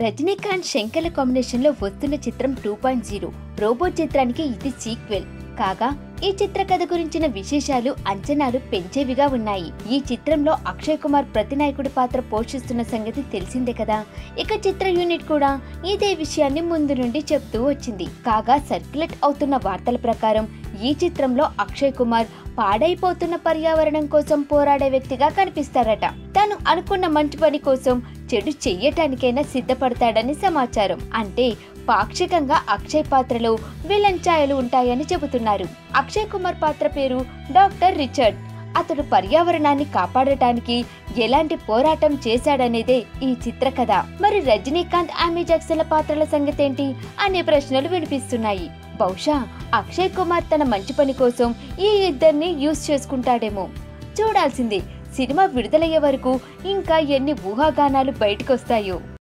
Rajinikanth శంకర్ల combination లో వస్తున్న చిత్రం టూ పాయింట్ జీరో రోబో చిత్రానికి ఇది సీక్వెల్ కాగా ఈ చిత్ర కథ గురించిన విశేషాలు అంచనాలు పెంచేవిగా ఉన్నాయి ఈ చిత్రంలో అక్షయ్ కుమార్ ప్రతినాయకుడి పాత్ర పోషిస్తున్న సంగతి తెలిసిందే కదా ఇక చిత్ర యూనిట్ కూడా ఇదే విషయాన్ని ముందు నుండి చెప్తూ వచ్చింది కాగా సర్క్యులేట్ అవుతున్న వార్తల ప్రకారం ఈ చిత్రంలో అక్షయ్ కుమార్ పాడైపోతున్న పర్యావరణం కోసం పోరాడే వ్యక్తిగా కనిపిస్తారట తాను అనుకున్న మంచి పని కోసం చెడు చెయ్యటానికైనా సిద్ధపడతాడని సమాచారం అంటే పాక్షికంగా అక్షయ్ పాత్రలో విలన్ ఛాయలు ఉంటాయని చెబుతున్నారు అక్షయ్ కుమార్ పాత్ర పేరు డాక్టర్ రిచర్డ్ అతడు పర్యావరణాన్ని కాపాడటానికి ఎలాంటి పోరాటం చేశాడనేదే ఈ చిత్ర కథ మరి రజనీకాంత్ ఆమె జాక్సన్ల పాత్రల సంగతేంటి అనే ప్రశ్నలు వినిపిస్తున్నాయి బహుశా అక్షయ్ కుమార్ తన మంచి పని కోసం ఈ ఇద్దరిని యూజ్ చేసుకుంటాడేమో చూడాల్సిందే సినిమా విడుదలయ్యే వరకు ఇంకా ఎన్ని ఊహాగానాలు బయటకొస్తాయో